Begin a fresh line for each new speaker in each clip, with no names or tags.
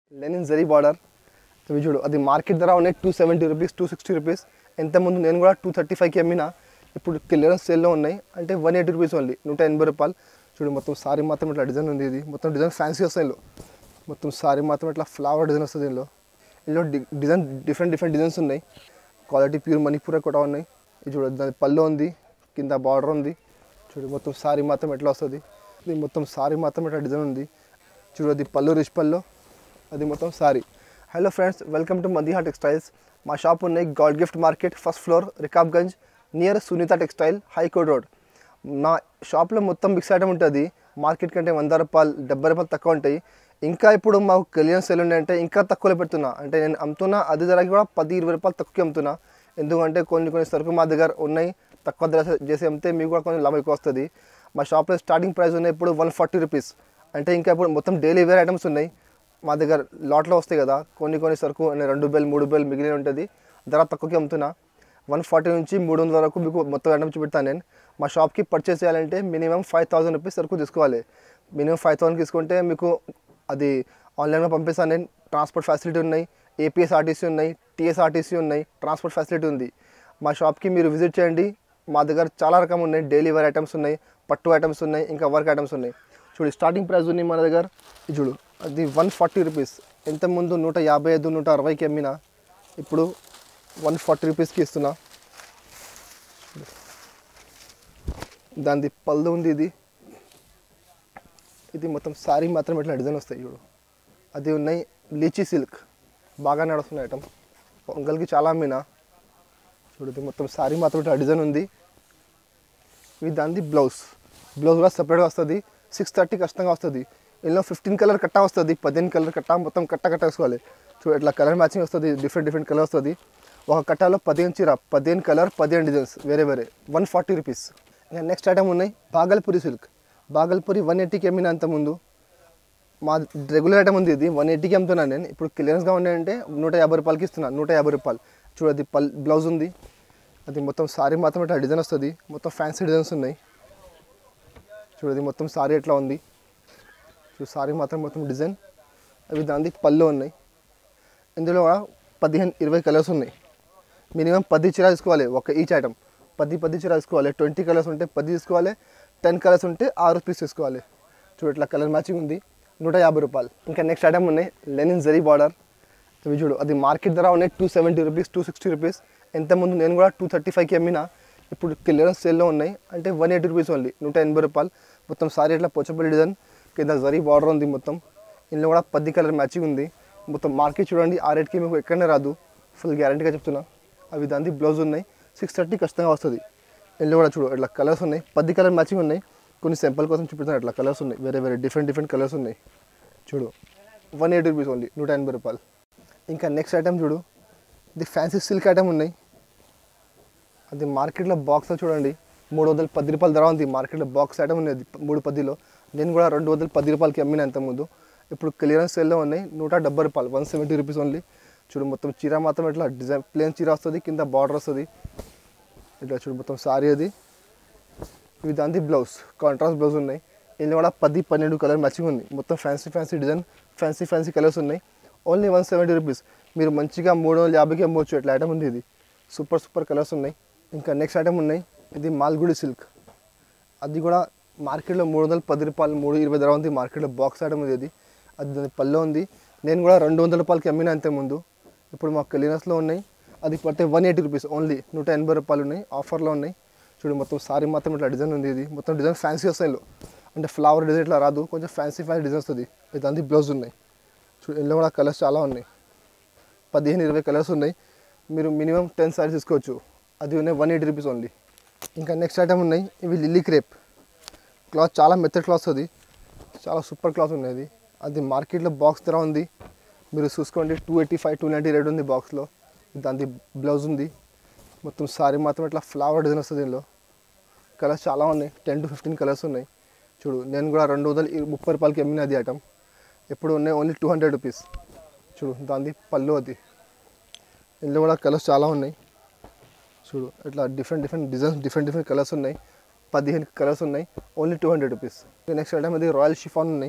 Lenin zari border ఇవి చూడు అది మార్కెట్ ధర ఉన్నాయి two seventy rupees two sixty rupees ఎంత ముందు నేను కూడా టూ థర్టీ ఫైవ్కి అమ్మినా ఇప్పుడు క్లియరెన్స్ సేల్లో ఉన్నాయి అంటే వన్ ఎయిటీ రూపీస్ ఓన్లీ నూట ఎనభై రూపాయలు చూడు మొత్తం సారీ మాత్రం ఇట్లా డిజైన్ ఉంది ఇది మొత్తం డిజైన్ ఫ్యాన్సీ వస్తాయి ఇందులో మొత్తం సారీ మాత్రం ఇట్లా ఫ్లవర్ డిజైన్ వస్తుంది ఇందులో ఇందులో డి- డిజైన్ డిఫరెంట్ డిఫరెంట్ డిజైన్స్ ఉన్నాయి క్వాలిటీ ప్యూర్ మణిపూర్ కూడా ఉన్నాయి ఇది చూడు దాని పళ్ళు ఉంది కింద బార్డర్ ఉంది చూడు మొత్తం సారీ మాత్రం ఎట్లా వస్తుంది ఇది మొత్తం సారీ మాత్రం ఇట్లా డిజైన్ ఉంది చూడు అది పళ్ళు రిచ్ పళ్ళు అది మొత్తం sorry hello friends welcome to Madiha textiles మా షాప్ ఉన్నాయి god gift market first floor Rikabganj near Sunitha textile high court road నా షాప్లో మొత్తం మిక్స్ ఐటమ్ ఉంటుంది మార్కెట్ కంటే వంద రూపాయలు డెబ్బై రూపాయలు తక్కువ ఉంటాయి ఇంకా ఇప్పుడు మాకు కలియన్ సెల్ అంటే ఇంకా తక్కువలో పెడుతున్నా అంటే నేను అమ్ముతున్నా అది ధరకి కూడా పది ఇరవై రూపాయలు తక్కువ అమ్ముతున్నా ఎందుకంటే కొన్ని కొన్ని సరుకు మా దగ్గర ఉన్నాయి తక్కువ ధర చేసి అమ్మితే మీకు కూడా కొంచెం లాభం ఎక్కువ వస్తుంది మా షాప్లో స్టార్టింగ్ ప్రైస్ ఉన్నాయి ఇప్పుడు వన్ ఫార్టీ రూపీస్ అంటే ఇంకా ఇప్పుడు మొత్తం డైలీ వేర్ ఐటమ్స్ ఉన్నాయి మా దగ్గర లాట్లో వస్తాయి కదా కొన్ని కొన్ని సరుకు అంటే రెండు బెల్ మూడు బెల్ మిగిలిన ఉంటుంది ధర తక్కువకి అమ్ముతున్నా వన్ ఫార్టీ నుంచి మూడు వందల వరకు మీకు మొత్తం ఐటమ్ చూపెడతాను నేను మా షాప్కి పర్చేస్ చేయాలంటే మినిమం ఫైవ్ థౌసండ్ రూపీస్ సరుకు తీసుకోవాలి మినిమం ఫైవ్ థౌసండ్ తీసుకుంటే మీకు అది ఆన్లైన్లో పంపిస్తాను నేను ట్రాన్స్పోర్ట్ ఫెసిలిటీ ఉన్నాయి ఏపీఎస్ఆర్టీసీ ఉన్నాయి టీఎస్ఆర్టీసీ ఉన్నాయి ట్రాన్స్పోర్ట్ ఫెసిలిటీ ఉంది మా షాప్కి మీరు విజిట్ చేయండి మా దగ్గర చాలా రకం ఉన్నాయి డైలీ వేర్ ఐటమ్స్ ఉన్నాయి పట్టు ఐటమ్స్ ఉన్నాయి ఇంకా వర్క్ ఐటమ్స్ ఉన్నాయి చూడు స్టార్టింగ్ ప్రైస్ ఉన్నాయి మన దగ్గర ఇది చూడు అది వన్ ఫార్టీ రూపీస్ ఎంత ముందు నూట యాభై ఐదు నూట అరవైకి అమ్మినా ఇప్పుడు వన్ ఫార్టీ రూపీస్కి ఇస్తున్నా దానిది పళ్ళు ఉంది ఇది ఇది మొత్తం శారీ మాత్రం ఇట్లా డిజైన్ వస్తాయి చూడు అది ఉన్నాయి లీచీ సిల్క్ బాగా నడుస్తున్నాయి ఐటమ్ పొంగల్కి చాలా అమ్మినా చూడు ఇది మొత్తం శారీ మాత్రం ఇట్లా డిజైన్ ఉంది ఇది దానిది బ్లౌజ్ బ్లౌజ్ కూడా సపరేట్గా వస్తుంది సిక్స్ థర్టీ కష్టంగా వస్తుంది ఇందులో ఫిఫ్టీన్ కలర్ కట్ట వస్తుంది పదిహేను కలర్ కట్ట మొత్తం కట్ట కట్ట వేసుకోవాలి చూడు ఇట్లా కలర్ మ్యాచింగ్ వస్తుంది డిఫరెంట్ డిఫరెంట్ కలర్ వస్తుంది ఒక కట్టాలో పదిహేను చీర పదిహేను కలర్ పదిహేను డిజైన్స్ వేరే వేరే వన్ ఫార్టీ రూపీస్ ఇంకా నెక్స్ట్ ఐటమ్ ఉన్నాయి బాగల్పూరి సిల్క్ బాగల్పూరి వన్ ఎయిటీకి అమ్మిన అంత ముందు మా రెగ్యులర్ ఐటమ్ ఉంది ఇది వన్ ఎయిటీకి అమ్ముతున్నాను నేను ఇప్పుడు క్లియరెన్స్గా ఉన్నాయంటే నూట యాభై రూపాయలకి ఇస్తున్నాను నూట యాభై రూపాయలు చూడు అది పల్ బ్లౌజ్ ఉంది అది మొత్తం సారీ మాత్రం ఇట్లా డిజైన్ వస్తుంది మొత్తం ఫ్యాన్సీ డిజైన్స్ ఉన్నాయి చూడు అది మొత్తం సారీ ఎట్లా ఉంది చూడు సారీ మాత్రం మొత్తం డిజైన్ అవి దాని పళ్ళు ఉన్నాయి ఇందులో కూడా పదిహేను ఇరవై కలర్స్ ఉన్నాయి మినిమం పది చీర తీసుకోవాలి ఒక ఈచ్ ఐటమ్ పది పది చీర తీసుకోవాలి ట్వంటీ కలర్స్ ఉంటే పది తీసుకోవాలి టెన్ కలర్స్ ఉంటే ఆరు పీస్ తీసుకోవాలి చూడు ఇట్లా కలర్ మ్యాచింగ్ ఉంది నూట యాభై రూపాయలు ఇంకా నెక్స్ట్ ఐటమ్ ఉన్నాయి లెనిన్ జరీ బార్డర్ ఇవి చూడు అది మార్కెట్ ధర ఉన్నాయి two seventy rupees two sixty rupees ఎంత ముందు నేను కూడా టూ థర్టీ ఫైవ్కి అమ్మినా ఇప్పుడు క్లియరెన్స్ సేల్లో ఉన్నాయి అంటే వన్ ఎయిటీ రూపీస్ ఓన్లీ నూట ఎనభై రూపాయలు మొత్తం సారీ ఇట్లా పోచపల్లి డిజైన్ కింద జరీ బార్డర్ ఉంది మొత్తం ఇందులో కూడా పది కలర్ మ్యాచింగ్ ఉంది మొత్తం మార్కెట్ చూడండి ఆ రేట్కి మీకు ఎక్కడనే రాదు ఫుల్ గ్యారంటీగా చెప్తున్నా అవి దాని బ్లౌజ్ ఉన్నాయి సిక్స్ థర్టీ ఖచ్చితంగా వస్తుంది ఇందులో కూడా చూడు ఇట్లా కలర్స్ ఉన్నాయి పది కలర్ మ్యాచింగ్ ఉన్నాయి కొన్ని సింపుల్ కోసం చూపిస్తాను ఇట్లా కలర్స్ ఉన్నాయి వేరే వేరే డిఫరెంట్ డిఫరెంట్ కలర్స్ ఉన్నాయి చూడు వన్ ఎయిటీ రూపీస్ ఓన్లీ నూట ఎనభై రూపాయలు ఇంకా నెక్స్ట్ ఐటమ్ చూడు ఇది ఫ్యాన్సీ సిల్క్ ఐటమ్ ఉన్నాయి అది మార్కెట్లో బాక్స్లో చూడండి మూడు వందల పది రూపాయల ధర ఉంది మార్కెట్లో బాక్స్ ఐటమ్ ఉన్నది మూడు పదిలో నేను కూడా రెండు వందల పది రూపాయలకి అమ్మిన అంత ముందు ఇప్పుడు క్లియరెన్స్ సేల్లో ఉన్నాయి నూట డెబ్బై రూపాయలు వన్ సెవెంటీ రూపీస్ ఓన్లీ చూడు మొత్తం చీర మాత్రం ఇట్లా డిజైన్ ప్లేన్ చీర వస్తుంది కింద బార్డర్ వస్తుంది ఇట్లా చూడు మొత్తం సారీ అది ఇవి దాని బ్లౌజ్ కాంట్రాస్ట్ బ్లౌజ్ ఉన్నాయి ఇందులో కూడా పది పన్నెండు కలర్ మ్యాచింగ్ ఉంది మొత్తం fancy fancy design fancy fancy colours ఉన్నాయి ఓన్లీ వన్ సెవెంటీ రూపీస్ మీరు మంచిగా మూడు వందల యాభైకి అమ్మవచ్చు ఇట్లా ఐటమ్ ఉంది ఇది సూపర్ సూపర్ కలర్స్ ఉన్నాయి ఇంకా నెక్స్ట్ ఐటమ్ ఉన్నాయి ఇది మాల్గుడి సిల్క్ అది కూడా మార్కెట్లో మూడు వందల పది రూపాయలు మూడు ఇరవై ధర ఉంది మార్కెట్లో బాక్స్ ఐటమ్ ఉంది అది అది దాని పల్లె ఉంది నేను కూడా రెండు వందల రూపాయలకి అమ్మిన అంతే ముందు ఇప్పుడు మా కలినస్లో ఉన్నాయి అది పడితే వన్ ఎయిటీ రూపీస్ ఓన్లీ నూట ఎనభై రూపాయలు ఉన్నాయి ఆఫర్లో ఉన్నాయి చూడు మొత్తం సారీ మాత్రం ఇట్లా డిజైన్ ఉంది ఇది మొత్తం డిజైన్ ఫ్యాన్సీ వస్తాయి ఇందులో. అంటే ఫ్లవర్ డిజైన్ ఇట్లా రాదు కొంచెం ఫ్యాన్సీ ఫ్యాన్సీ డిజైన్ వస్తుంది ఇది దాని బ్లౌజ్ ఉన్నాయి చూడు ఇందులో కూడా కలర్స్ చాలా ఉన్నాయి పదిహేను ఇరవై కలర్స్ ఉన్నాయి మీరు మినిమం టెన్ సారీస్ తీసుకోవచ్చు అది ఉన్నాయి వన్ ఎయిటీ రూపీస్ ఓన్లీ ఇంకా నెక్స్ట్ ఐటమ్ ఉన్నాయి ఇవి లిల్లీ క్రేప్ క్లాత్ చాలా మెత్తడ్ క్లాత్ అది చాలా సూపర్ క్లాత్ ఉన్నాయి అది అది మార్కెట్లో బాక్స్ ధర ఉంది మీరు చూసుకోండి two eighty five two ninety rate ఉంది బాక్స్లో దాని బ్లౌజ్ ఉంది మొత్తం సారీ మాత్రం ఇట్లా ఫ్లవర్ డిజైన్ వస్తుంది దీనిలో కలర్స్ చాలా ఉన్నాయి టెన్ టు ఫిఫ్టీన్ కలర్స్ ఉన్నాయి చూడు నేను కూడా రెండు వందల ఇరు- ముప్పై రూపాయలకి అమ్మిన అది ఐటమ్ ఎప్పుడు ఉన్నాయి ఓన్లీ టూ హండ్రెడ్ రూపీస్ చూడు దాని పళ్ళు అది ఇందులో కూడా కలర్స్ చాలా ఉన్నాయి చూడు ఇట్లా different different designs different different colours ఉన్నాయి పదిహేను కలర్స్ ఉన్నాయి only two hundred rupees next item ఇది రాయల్ షిఫాన్ ఉన్నాయి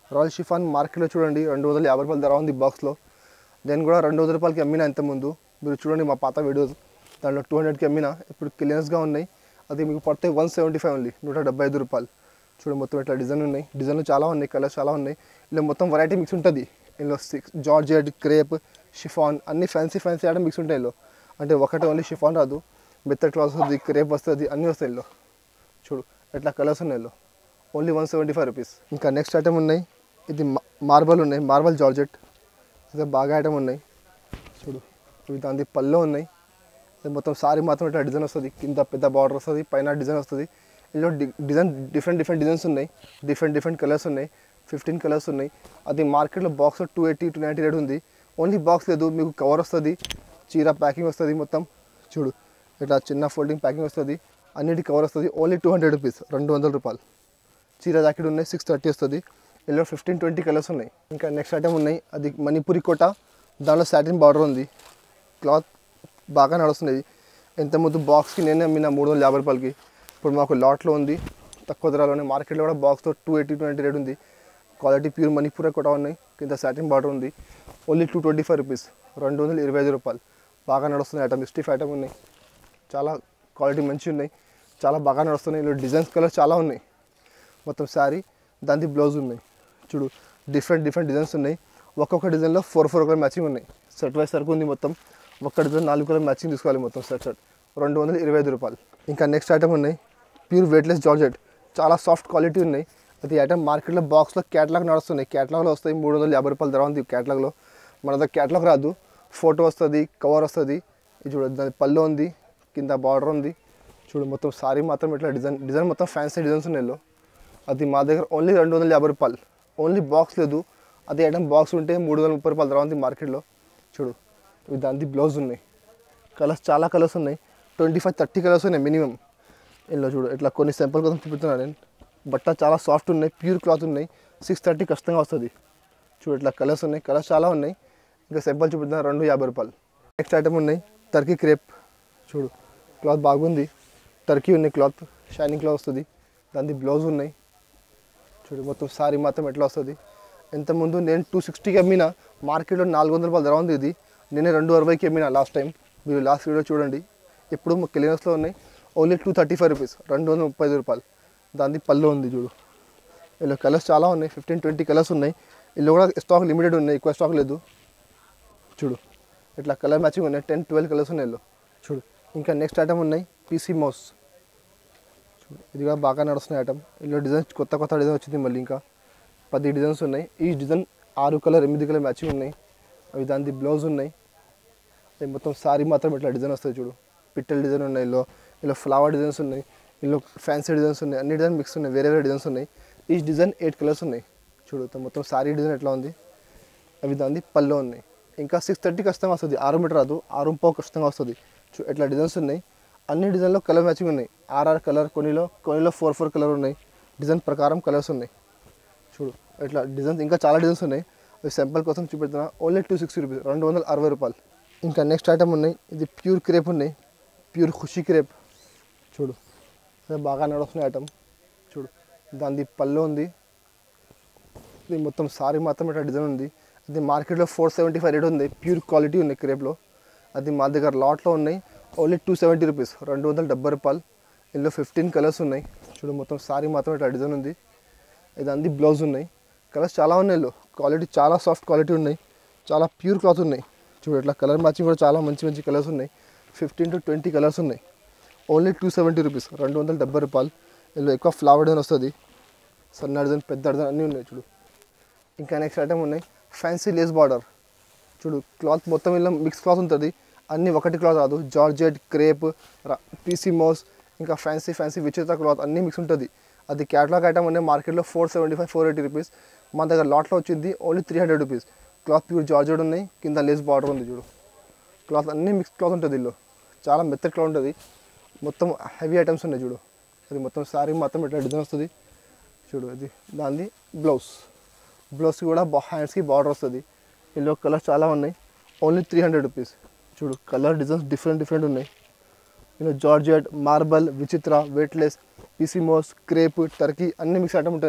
రాయల్ షిఫాన్ మార్కెట్లో చూడండి రెండు వందల యాభై రూపాయల ధర ఉంది బాక్స్లో నేను కూడా రెండు వందల రూపాయలకి అమ్మిన ఇంత ముందు మీరు చూడండి మా పాత వీడియోస్ దాంట్లో టూ హండ్రెడ్కి అమ్మిన ఇప్పుడు క్లియర్స్గా ఉన్నాయి అది మీకు పడితే వన్ సెవెంటీ ఫైవ్ ఉంది నూట డెబ్బై ఐదు రూపాయలు చూడండి మొత్తం ఇట్లా డిజైన్ ఉన్నాయి డిజైన్లు చాలా ఉన్నాయి కలర్స్ చాలా ఉన్నాయి ఇలా మొత్తం వెరైటీ మిక్స్ ఉంటుంది ఇందులో సిక్స్ జార్జెట్ క్రేప్ షిఫాన్ అన్ని ఫ్యాన్సీ ఫ్యాన్సీ ఐటమ్ మిక్స్ ఉంటాయి ఇందులో అంటే ఒకటే ఓన్లీ షిఫాన్ రాదు మెత్తడ్ క్లాత్ వస్తుంది క్రేప్ వస్తుంది అన్నీ వస్తాయి ఇందులో చూడు ఎట్లా కలర్స్ ఉన్నాయి ఇందులో only one seventy five rupees ఇంకా నెక్స్ట్ ఐటమ్ ఉన్నాయి ఇది మార్బల్ ఉన్నాయి మార్బల్ జార్జెట్ ఇది బాగా ఐటమ్ ఉన్నాయి చూడు ఇవి దాని పళ్ళు ఉన్నాయి ఇది మొత్తం సారీ మాత్రం ఇట్లా డిజైన్ వస్తుంది కింద పెద్ద బార్డర్ వస్తుంది పైన డిజైన్ వస్తుంది ఇందులో డి డిజైన్ డిఫరెంట్ డిఫరెంట్ డిజైన్స్ ఉన్నాయి డిఫరెంట్ డిఫరెంట్ కలర్స్ ఉన్నాయి ఫిఫ్టీన్ కలర్స్ ఉన్నాయి అది మార్కెట్లో box two eighty two ninety rate ఉంది ఓన్లీ బాక్స్ లేదు మీకు కవర్ వస్తుంది చీర ప్యాకింగ్ వస్తుంది మొత్తం చూడు ఇట్లా చిన్న ఫోల్డింగ్ ప్యాకింగ్ వస్తుంది అన్నిటి కవర్ వస్తుంది ఓన్లీ టూ హండ్రెడ్ రూపీస్ రెండు వందల రూపాయలు చీర జాకెట్ ఉన్నాయి సిక్స్ థర్టీ వస్తుంది ఇందులో ఫిఫ్టీన్ ట్వంటీ కలర్స్ ఉన్నాయి ఇంకా నెక్స్ట్ ఐటమ్ ఉన్నాయి అది మణిపురి కోట దానిలో సాటిన్ బార్డర్ ఉంది క్లాత్ బాగా నడుస్తుంది ఎంత ముందు బాక్స్కి నేనే అమ్మిన మూడు వందల యాభై రూపాయలకి ఇప్పుడు మాకు లాట్లో ఉంది తక్కువ ధరలోనే మార్కెట్లో కూడా బాక్స్తో టూ ఎయిటీ ట్వంటీ రేట్ ఉంది క్వాలిటీ ప్యూర్ మణిపూర్ కూడా ఉన్నాయి కింద సాటిన్ బార్డర్ ఉంది only two twenty five rupees రెండు వందల ఇరవై ఐదు రూపాయలు బాగా నడుస్తుంది ఐటమ్ స్టిఫ్ ఐటమ్ ఉన్నాయి చాలా క్వాలిటీ మంచిగా ఉన్నాయి చాలా బాగా నడుస్తున్నాయి ఇందులో డిజైన్స్ కలర్స్ చాలా ఉన్నాయి మొత్తం శారీ దాని బ్లౌజ్ ఉన్నాయి చూడు డిఫరెంట్ డిఫరెంట్ డిజైన్స్ ఉన్నాయి ఒక్కొక్క డిజైన్లో ఫోర్ ఫోర్ కలర్ మ్యాచింగ్ ఉన్నాయి సెట్ వైస్ సరుకు ఉంది మొత్తం ఒక్క డిజైన్ నాలుగు కలర్ మ్యాచింగ్ తీసుకోవాలి మొత్తం సెట్ సెట్ రెండు వందల ఇరవై ఐదు రూపాయలు ఇంకా నెక్స్ట్ ఐటమ్ ఉన్నాయి ప్యూర్ వెయిట్లెస్ జార్జెట్ చాలా సాఫ్ట్ క్వాలిటీ ఉన్నాయి అది ఐటమ్ మార్కెట్లో బాక్స్లో క్యాటలాగ్ నడుస్తున్నాయి క్యాటలాగ్లో వస్తాయి మూడు వందల యాభై రూపాయలు ధర ఉంది క్యాటలాగ్లో మన దగ్గర క్యాటలాగ్ రాదు ఫోటో వస్తుంది కవర్ వస్తుంది ఇది చూడండి దాని పళ్ళు ఉంది కింద బార్డర్ ఉంది చూడు మొత్తం సారీ మాత్రం ఇట్లా డిజైన్ డిజైన్ మొత్తం ఫ్యాన్సీ డిజైన్స్ ఉన్నాయి ఇందులో. అది మా దగ్గర ఓన్లీ రెండు వందల యాభై రూపాయలు ఓన్లీ బాక్స్ లేదు అది ఐటమ్ బాక్స్ ఉంటే మూడు వందల ముప్పై రూపాయలు ధర ఉంది మార్కెట్లో చూడు ఇవి దాని బ్లౌజ్ ఉన్నాయి కలర్స్ చాలా కలర్స్ ఉన్నాయి ట్వంటీ ఫైవ్ థర్టీ కలర్స్ ఉన్నాయి మినిమం ఇందులో చూడు ఇట్లా కొన్ని సింపుల్ కోసం చూపిస్తున్నాను నేను బట్ట చాలా సాఫ్ట్ ఉన్నాయి ప్యూర్ క్లాత్ ఉన్నాయి సిక్స్ థర్టీ ఖచ్చితంగా వస్తుంది చూడు ఇట్లా కలర్స్ ఉన్నాయి కలర్స్ చాలా ఉన్నాయి ఇంకా సింపుల్ చూపిస్తున్నా రెండు యాభై రూపాయలు నెక్స్ట్ ఐటమ్ ఉన్నాయి టర్కీ క్రేప్ చూడు క్లాత్ బాగుంది టర్కీ ఉన్నాయి క్లాత్ షైనింగ్ క్లాత్ వస్తుంది దాని బ్లౌజ్ ఉన్నాయి చూడు మొత్తం సారీ మాత్రం ఎట్లా వస్తుంది ఎంత ముందు నేను టూ సిక్స్టీకి అమ్మిన మార్కెట్లో నాలుగు వందల రూపాయలు ధర ఉంది ఇది నేనే రెండు అరవైకి అమ్మిన లాస్ట్ టైం మీరు లాస్ట్ వీడియో చూడండి ఇప్పుడు మా క్లియర్స్లో ఉన్నాయి only two thirty five rupees రెండు వందల ముప్పై ఐదు రూపాయలు దాని పళ్ళు ఉంది చూడు ఇలా కలర్స్ చాలా ఉన్నాయి ఫిఫ్టీన్ ట్వంటీ కలర్స్ ఉన్నాయి ఇందులో కూడా స్టాక్ లిమిటెడ్ ఉన్నాయి ఎక్కువ స్టాక్ లేదు చూడు ఇట్లా కలర్ మ్యాచింగ్ ఉన్నాయి టెన్ ట్వెల్వ్ కలర్స్ ఉన్నాయి ఇందులో చూడు ఇంకా నెక్స్ట్ ఐటమ్ ఉన్నాయి పీసీ మౌస్ చూడు ఇది కూడా బాగా నడుస్తున్న ఐటమ్ ఇందులో డిజైన్స్ కొత్త కొత్త డిజైన్ వచ్చింది మళ్ళీ ఇంకా పది డిజైన్స్ ఉన్నాయి ఈ డిజైన్ ఆరు కలర్ ఎనిమిది కలర్ మ్యాచింగ్ ఉన్నాయి అవి దాని బ్లౌజ్ ఉన్నాయి ఇది మొత్తం సారీ మాత్రం ఇట్లా డిజైన్ వస్తుంది చూడు పిట్టల డిజైన్ ఉన్నాయి ఇందులో ఇందులో ఫ్లవర్ డిజైన్స్ ఉన్నాయి ఇందులో ఫ్యాన్సీ డిజైన్స్ ఉన్నాయి అన్ని డిజైన్ మిక్స్ ఉన్నాయి వేరే వేరే డిజైన్స్ ఉన్నాయి ఈ డిజైన్ ఎయిట్ కలర్స్ ఉన్నాయి చూడు మొత్తం సారీ డిజైన్ ఎట్లా ఉంది అవి దాని పళ్ళు ఉన్నాయి ఇంకా సిక్స్ థర్టీ ఖచ్చితంగా వస్తుంది ఆరు మీటర్ రాదు ఆరు పావు ఖచ్చితంగా వస్తుంది చూ ఎట్లా డిజైన్స్ ఉన్నాయి అన్ని డిజైన్లో కలర్ మ్యాచింగ్ ఉన్నాయి ఆర్ఆర్ కలర్ కొన్నిలో కొన్నిలో ఫోర్ ఫోర్ కలర్ ఉన్నాయి డిజైన్ ప్రకారం కలర్స్ ఉన్నాయి చూడు ఇట్లా డిజైన్స్ ఇంకా చాలా డిజైన్స్ ఉన్నాయి అవి సింపుల్ కోసం చూపెడుతున్నా ఓన్లీ టూ సిక్స్టీ రూపీస్ రెండు వందల అరవై రూపాయలు ఇంకా నెక్స్ట్ ఐటమ్ ఉన్నాయి ఇది ప్యూర్ క్రేప్ ఉన్నాయి ప్యూర్ ఖుషి క్రేప్ చూడు ఇది బాగా నడుస్తున్న ఐటమ్ చూడు దాని పళ్ళు ఉంది ఇది మొత్తం సారీ మాత్రం ఇట్లా డిజైన్ ఉంది అది మార్కెట్లో ఫోర్ సెవెంటీ ఫైవ్ రేట్ ఉంది ప్యూర్ క్వాలిటీ ఉంది క్రేప్లో అది మా దగ్గర లాట్లో ఉన్నాయి ఓన్లీ టూ సెవెంటీ రూపీస్ రెండు వందల డెబ్బై రూపాయలు ఇందులో ఫిఫ్టీన్ కలర్స్ ఉన్నాయి చూడు మొత్తం సారీ మాత్రం ఇట్లా డిజైన్ ఉంది ఇది అంది బ్లౌజ్ ఉన్నాయి కలర్స్ చాలా ఉన్నాయి ఇందులో క్వాలిటీ చాలా సాఫ్ట్ క్వాలిటీ ఉన్నాయి చాలా ప్యూర్ క్లాత్ ఉన్నాయి చూడు ఇట్లా కలర్ మ్యాచింగ్ కూడా చాలా మంచి మంచి కలర్స్ ఉన్నాయి ఫిఫ్టీన్ టు ట్వంటీ కలర్స్ ఉన్నాయి ఓన్లీ టూ సెవెంటీ రూపీస్ రెండు వందల డెబ్బై రూపాయలు ఇందులో ఎక్కువ ఫ్లవర్ డిజైన్ వస్తుంది సన్న డిజైన్ పెద్ద డిజైన్ అన్నీ ఉన్నాయి చూడు ఇంకా నెక్స్ట్ ఐటమ్ ఉన్నాయి ఫ్యాన్సీ లేస్ బార్డర్ చూడు క్లాత్ మొత్తం ఇలా మిక్స్ క్లాత్ ఉంటుంది అన్నీ ఒకటి క్లాత్ రాదు జార్జెట్ క్రేప్ పీసీ మోస్ ఇంకా ఫ్యాన్సీ ఫ్యాన్సీ విచిత్ర క్లాత్ అన్నీ మిక్స్ ఉంటుంది అది క్యాటలాగ్ ఐటమ్ ఉన్నాయి మార్కెట్లో four seventy five four eighty rupees మా దగ్గర లాట్లో వచ్చింది only three hundred rupees cloth pure georgette ఉన్నాయి కింద లేస్ బార్డర్ ఉంది చూడు క్లాత్ అన్నీ మిక్స్ క్లాత్ ఉంటుంది ఇల్లు చాలా మెత్తటి క్లాత్ ఉంటుంది మొత్తం హెవీ ఐటమ్స్ ఉన్నాయి చూడు అది మొత్తం శారీ మొత్తం ఇట్లా డిజైన్ వస్తుంది చూడు అది దాన్ని బ్లౌజ్ బ్లౌజ్కి కూడా హ్యాండ్స్కి బార్డర్ వస్తుంది ఇందులో కలర్స్ చాలా ఉన్నాయి ఓన్లీ త్రీ హండ్రెడ్ రూపీస్ చూడు కలర్ డిజైన్స్ డిఫరెంట్ డిఫరెంట్ ఉన్నాయి ఇందులో జార్జెట్ మార్బల్ విచిత్ర వెయిట్లెస్ పిసిమోస్ క్రేప్ టర్కీ అన్ని మిక్స్ ఐటమ్ ఉంటాయి ఇందులో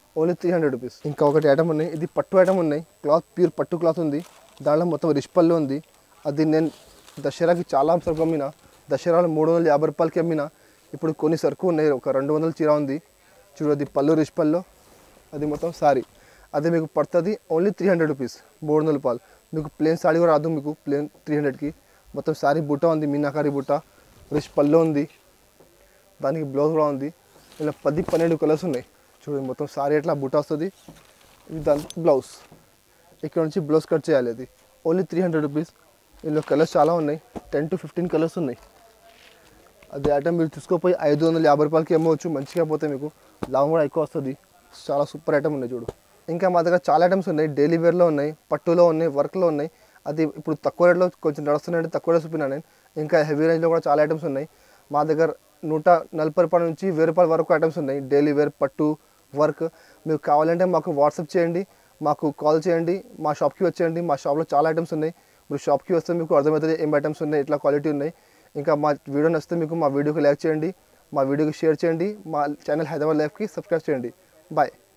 ఓన్లీ త్రీ హండ్రెడ్ రూపీస్ ఇంకా ఒకటి ఐటమ్ ఉన్నాయి ఇది పట్టు ఐటమ్ ఉన్నాయి క్లాత్ ప్యూర్ పట్టు క్లాత్ ఉంది దాంట్లో మొత్తం రిచ్ పళ్ళు ఉంది అది నేను దసరాకి చాలా సరుకు అమ్మిన దసరాలో మూడు వందల యాభై రూపాయలకి అమ్మిన ఇప్పుడు కొన్ని సరుకు ఉన్నాయి ఒక రెండు వందల చీర ఉంది చూడు అది పళ్ళు రిచ్ పళ్ళు అది మొత్తం సారీ అది మీకు పడుతుంది ఓన్లీ త్రీ హండ్రెడ్ రూపీస్ మూడు వందల రూపాయలు మీకు ప్లేన్ సారీ కూడా రాదు మీకు ప్లేన్ త్రీ హండ్రెడ్కి మొత్తం సారీ బుట్ట ఉంది మీనాకారి బుట్ట రిచ్ పళ్ళు ఉంది దానికి బ్లౌజ్ కూడా ఉంది ఇలా పది పన్నెండు కలర్స్ ఉన్నాయి చూడండి మొత్తం సారీ ఎట్లా బుట్ట వస్తుంది ఇది దాని బ్లౌజ్ ఇక్కడ నుంచి బ్లౌజ్ కట్ చేయాలి అది ఓన్లీ త్రీ హండ్రెడ్ రూపీస్ ఇందులో కలర్స్ చాలా ఉన్నాయి టెన్ టు ఫిఫ్టీన్ కలర్స్ ఉన్నాయి అది ఐటమ్ మీరు తీసుకోపోయి ఐదు వందల యాభై రూపాయలకి అమ్మవచ్చు మంచిగా పోతే మీకు లాభం కూడా ఎక్కువ వస్తుంది చాలా సూపర్ ఐటమ్ ఉన్నాయి చూడు ఇంకా మా దగ్గర చాలా ఐటమ్స్ ఉన్నాయి డైలీ వేర్లో ఉన్నాయి పట్టులో ఉన్నాయి వర్క్లో ఉన్నాయి అది ఇప్పుడు తక్కువ రేట్లో కొంచెం నడుస్తున్నాయంటే తక్కువ రేట్ చూపినా నేను ఇంకా హెవీ రేంజ్లో కూడా చాలా ఐటమ్స్ ఉన్నాయి మా దగ్గర నూట నలభై రూపాయల నుంచి వెయ్యి రూపాయల వరకు ఐటమ్స్ ఉన్నాయి డైలీ వేర్ పట్టు వర్క్ మీకు కావాలంటే మాకు వాట్సాప్ చేయండి మాకు కాల్ చేయండి మా షాప్కి వచ్చేయండి మా షాప్లో చాలా ఐటమ్స్ ఉన్నాయి మీరు షాప్కి వస్తే మీకు అర్థమవుతుంది ఏం ఐటమ్స్ ఉన్నాయి ఎట్లా క్వాలిటీ ఉన్నాయి ఇంకా మా వీడియో నచ్చితే మీకు మా వీడియోకి లైక్ చేయండి మా వీడియోకి షేర్ చేయండి మా ఛానల్ హైదరాబాద్ లైఫ్కి సబ్స్క్రైబ్ చేయండి బాయ్